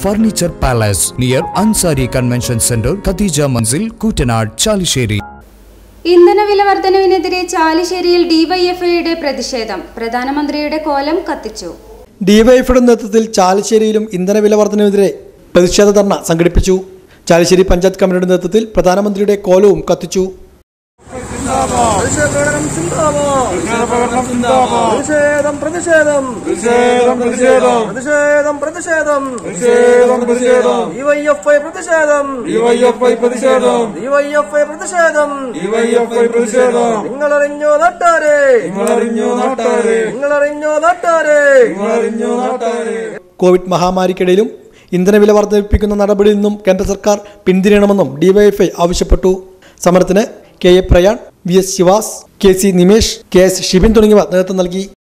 furniture palace near Ansari convention centre Khadeeja Manzil Koottanad Chalissery ഇന്ധനവില വർധനവിനെതിരെ ചാലിശ്ശേരിയിൽ ഡിവൈഎഫ്ഐയുടെ പ്രതിഷേധം പ്രധാനമന്ത്രിയുടെ കോലം കത്തിച്ചു ഡിവൈഎഫ്ഐയുടെ നേതൃത്വത്തിൽ ചാലശ്ശേരിയിലും ഇന്ധനവില വർധനവിനെതിരെ പ്രതിഷേധ ധർണ സംഘടിപ്പിച്ചു ചാലശ്ശേരി പഞ്ചായത്ത് കമ്മിറ്റിയുടെ നേതൃത്വത്തിൽ പ്രധാനമന്ത്രിയുടെ കോലവും കത്തിച്ചു പ്രതിഷേധം പ്രതിഷേധം പ്രതിഷേധം പ്രതിഷേധം പ്രതിഷേധം പ്രതിഷേധം പ്രതിഷേധം പ്രതിഷേധം ഡിവൈഎഫ്ഐ പ്രതിഷേധം ഡിവൈഎഫ്ഐ പ്രതിഷേധം ഡിവൈഎഫ്ഐ പ്രതിഷേധം ഡിവൈഎഫ്ഐ പ്രതിഷേധം നിങ്ങളറിഞ്ഞോ നാട്ടാരെ നിങ്ങളറിഞ്ഞോ നാട്ടാരെ നിങ്ങളറിഞ്ഞോ നാട്ടാരെ നിങ്ങളറിഞ്ഞോ നാട്ടാരെ കോവിഡ് മഹാമാരിക്കിടയിലും ഇന്ധനവില വർദ്ധിപ്പിക്കുന്ന നടപടിയിൽ നിന്നും കേന്ദ്ര സർക്കാർ പിന്തിരിയണമെന്നും ഡിവൈഎഫ്ഐ ആവശ്യപ്പെട്ടു സമരത്തിന് K A Prayan V S Shivas K C Nimesh K S Shibin തുടങ്ങിയവർ നേതൃത്വം നൽകി